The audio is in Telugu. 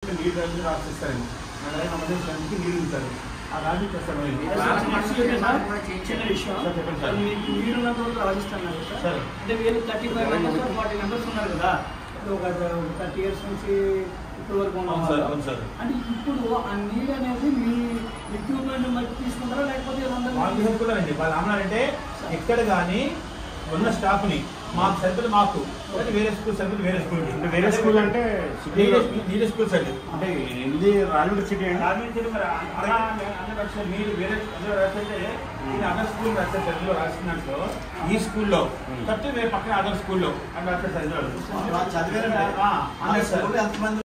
ఇట్లా నీళ్ళు రాసి రాసిస్తారండి మన దగ్గర నమ్మకం స్ట్రెంత్కి నీళ్ళు ఉంటారు ఆ రాసి ఇచ్చేస్తారు చిన్న విషయం సార్, చెప్పండి సార్. మీకు మీరున్నంత వరకు రాజస్థాన్ కదా సార్ సార్. అంటే వీళ్ళు thirty five members forty members ఉన్నారు కదా ఇప్పుడు ఒక థర్టీ ఇయర్స్ నుంచి ఇప్పుడు వరకు ఉన్న అవును సార్, వాళ్ళు. అవును సార్. అంటే ఇప్పుడు ఆ నీడ్ అనేది మీ ఎక్విప్మెంట్ బట్టి తీసుకుంటారా లేకపోతే వాళ్ళు అందరూ తీసుకుంటారండి వాళ్ళు ఏమన్నారంటే ఎక్కడ కానీ ఉన్న స్టాఫ్ని మాకు సరుకులు మాకు ఒకటి వేరే స్కూల్ సరుకులు వేరే స్కూల్ అంటే వేరే స్కూల్ అంటే వేరే స్కూల్ వేరే స్కూల్స్ అండి అంటే ఇది రాజమండ్రి సిటీ అండి రాజమండ్రి మరి అలా అందరూ రాశారు. మీరు వేరే అందులో రాస్తే ఇది అదర్ స్కూల్ రాశారు సార్ ఇందులో రాసినట్లు ఈ స్కూల్లో కాబట్టి వేరే పక్కన అదర్ స్కూల్లో అని రాశారు సార్ ఇందులో చదివారండి ఆ, మన అవును సార్. స్కూల్ ఎంతమంది